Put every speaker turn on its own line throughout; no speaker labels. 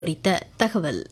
குறித்த தகவல்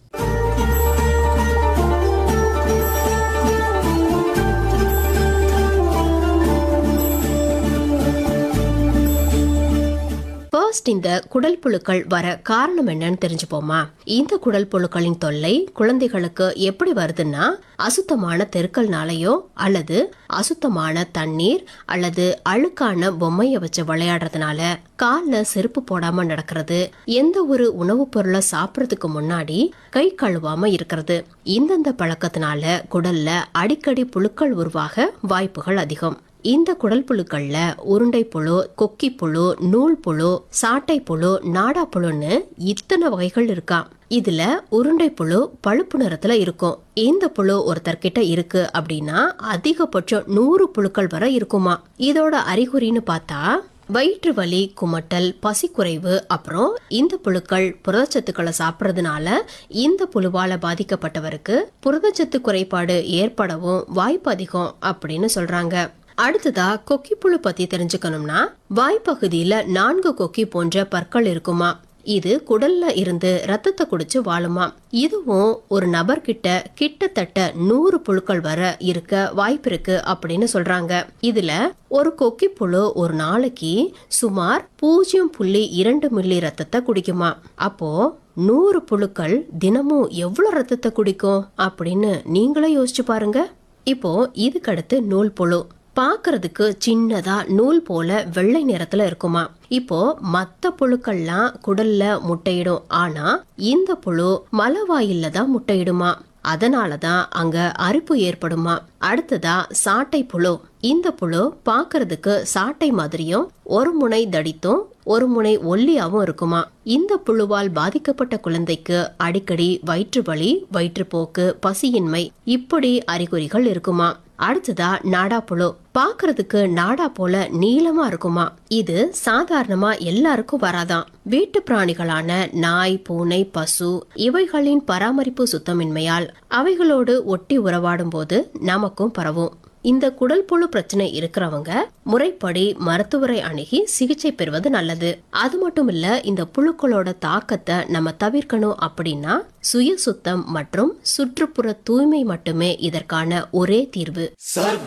ஃபர்ஸ்ட் இந்த குடல் புழுக்கள் வர காரணம் என்னன்னு தெரிஞ்சுப்போமா இந்த குடல் புழுக்களின் தொல்லை குழந்தைகளுக்கு எப்படி வருதுன்னா அசுத்தமான தெருக்கல்னாலயோ அல்லது அசுத்தமான தண்ணீர் அல்லது அழுக்கான பொம்மைய வச்சு விளையாடுறதுனால கால்ல செருப்பு போடாம நடக்கிறது எந்த ஒரு உணவுப் பொருளை சாப்பிடறதுக்கு முன்னாடி கை கழுவாம இருக்கிறது இந்தந்த பழக்கத்தினால குடல்ல அடிக்கடி புழுக்கள் உருவாக வாய்ப்புகள் அதிகம் இந்த குடல் புழுக்கள்ல உருண்டை புழு கொக்கி புழு நூல் புழு சாட்டை புழு நாடா புழுன்னு இத்தனை வகைகள் இருக்காம் இதுல உருண்டை புழு பழுப்பு நிறத்துல இருக்கும் இந்த புழு ஒருத்தர்கிட்ட இருக்கு அப்படின்னா அதிகபட்சம் நூறு புழுக்கள் வரை இருக்குமா இதோட அறிகுறின்னு பார்த்தா வயிற்று வலி குமட்டல் பசிக்குறைவு அப்புறம் இந்த புழுக்கள் புரதச்சத்துக்களை சாப்பிட்றதுனால இந்த புழுவால பாதிக்கப்பட்டவருக்கு புரதச்சத்து குறைபாடு ஏற்படவும் வாய்ப்பு அதிகம் அப்படின்னு சொல்றாங்க அடுத்ததா கொக்கி புழு பத்தி தெரிஞ்சுக்கணும்னா வாய்ப்பகுதியில நான்கு கொக்கி போன்ற பற்கள் இருக்குமா இது குடல்ல இருந்து ரத்தத்தை குடிச்சு வாழுமா இதுவும் ஒரு நபர்கிட்ட கிட்டத்தட்ட நூறு புழுக்கள் வர இருக்க வாய்ப்பு இருக்கு அப்படின்னு சொல்றாங்க இதுல ஒரு கொக்கி புழு ஒரு நாளைக்கு சுமார் பூஜ்ஜியம் புள்ளி இரண்டு மில்லி ரத்தத்தை குடிக்குமா அப்போ நூறு புழுக்கள் தினமும் எவ்வளவு ரத்தத்தை குடிக்கும் அப்படின்னு நீங்களே யோசிச்சு பாருங்க இப்போ இதுக்கடுத்து நூல் புழு பார்க்கறதுக்கு சின்னதா நூல் போல வெள்ளை நிறத்துல இருக்குமா இப்போ மத்த புழுக்கள்லாம் குடல்ல முட்டையிடும் ஆனா இந்த புழு மலவாயில்ல தான் முட்டையிடுமா அதனாலதான் அங்க அரிப்பு ஏற்படுமா அடுத்ததா சாட்டை புழு இந்த புழு பார்க்கறதுக்கு சாட்டை மாதிரியும் ஒரு முனை தடித்தும் ஒரு முனை ஒல்லியாவும் இருக்குமா இந்த புழுவால் பாதிக்கப்பட்ட குழந்தைக்கு அடிக்கடி வயிற்று வலி வயிற்றுப்போக்கு பசியின்மை இப்படி அறிகுறிகள் இருக்குமா அடுத்ததா நாடா புழு பாக்குறதுக்கு நாடா போல நீளமா இருக்குமா இது சாதாரணமா எல்லாருக்கும் வராதாம் வீட்டு பிராணிகளான நாய் பூனை பசு இவைகளின் பராமரிப்பு சுத்தமின்மையால் அவைகளோடு ஒட்டி உறவாடும் போது நமக்கும் பரவும் இந்த குடல் புழு பிரச்சனை இருக்கிறவங்க முறைப்படி மருத்துவரை அணுகி சிகிச்சை பெறுவது நல்லது அது மட்டும் இல்ல இந்த புழுக்களோட தாக்கத்தை நம்ம தவிர்க்கணும் அப்படின்னா சுய சுத்தம் மற்றும் சுற்றுப்புற தூய்மை மட்டுமே இதற்கான ஒரே தீர்வு
சர்வ